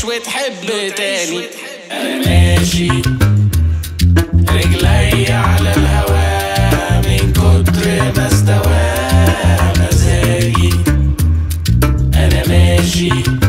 تعيش وتحب تاني انا ماشي رجلي على الهوا من كتر ما استوى مزاجي انا ماشي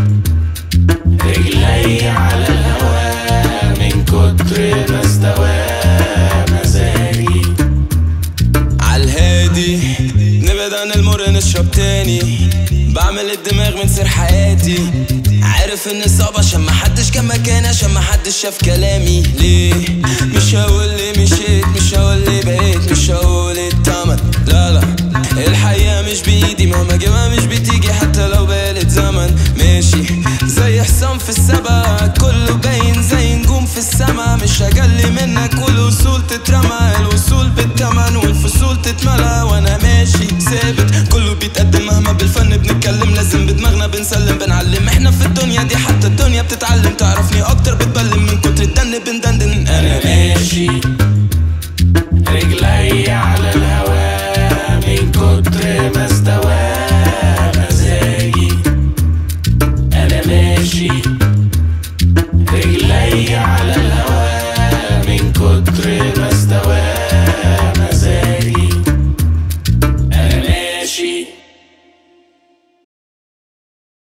رجلي على الهوا من كتر ما استوى مزاجي عالهادي نبعد عن المر نشرب تاني بعمل الدماغ من سر حياتي عارف ان صعب عشان محدش كان مكاني عشان محدش شاف كلامي ليه مش هقول لي مشيت مش هقول لي بقيت مش هقول التمن لا لا الحقيقة مش بإيدي مهما جيبها مش بتيجي حتى لو بقالت زمن ماشي زي حصان في السبق كله باين زي نجوم في السما مش هجلي منك والوصول تترمى الوصول بالتمن والفصول تتملى وانا ماشي ثابت كله بيتقدم مهما بالفن بنتكلم لازم بدماغنا بنسلم بنعلم احنا في الدنيا دي حتى الدنيا بتتعلم تعرفني اكتر بتبلم من كتر الدن بندندن انا ماشي رجلي على الهوا من كتر ما استوى